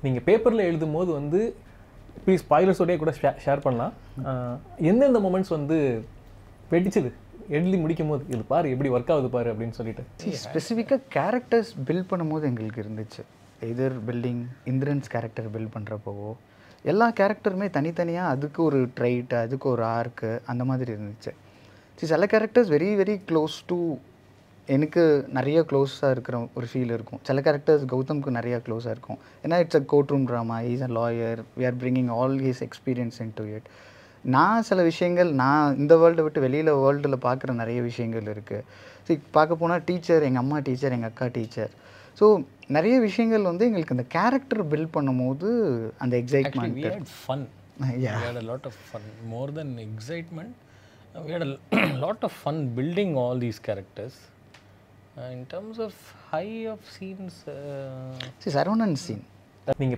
நீங்கள் பேப்பரில் எழுதும் போது வந்து ப்ளீஸ் ஸ்பாய்லர்ஸோடய கூட ஷேர் பண்ணலாம் ஆஹ் எந்தெந்த மூமெண்ட்ஸ் வந்து வெடிச்சது எழுதி முடிக்கும் போது இது பாரு எப்படி ஒர்க் ஆகுது பாரு அப்படின்னு சொல்லிட்டு ஸ்பெசிஃபிக்காக கேரக்டர்ஸ் பில்ட் பண்ணும்போது எங்களுக்கு இருந்துச்சு எதிர் பில்டிங் இந்திரன்ஸ் கேரக்டர் பில்ட் பண்ணுறப்போவோ எல்லா கேரக்டருமே தனித்தனியாக அதுக்கு ஒரு ட்ரைட் அதுக்கு ஒரு ஆர்க்கு அந்த மாதிரி இருந்துச்சு சரி சில characters very very close to எனக்கு நிறைய க்ளோஸாக இருக்கிற ஒரு ஃபீல் இருக்கும் சில கேரக்டர்ஸ் கௌதம்க்கு நிறைய க்ளோஸாக இருக்கும் ஏன்னா it's a court room drama is a lawyer we are bringing all his experience into it நான் சில விஷயங்கள் நான் இந்த வேர்ல்டை விட்டு வெளியில் வேர்ல்டில் பார்க்குற நிறைய விஷயங்கள் இருக்குது சரி பார்க்க போனால் டீச்சர் எங்கள் அம்மா டீச்சர் எங்கள் அக்கா டீச்சர் ஸோ நிறைய விஷயங்கள் வந்து எங்களுக்கு அந்த கேரக்டர் பில்ட் பண்ணும்போது அந்த Actually, excitement we had fun. Yeah. We had a lot of fun. More than excitement, uh, we had a lot of fun building all these characters. Uh, in terms of high of scenes, uh, சரி Saravanan scene நீங்க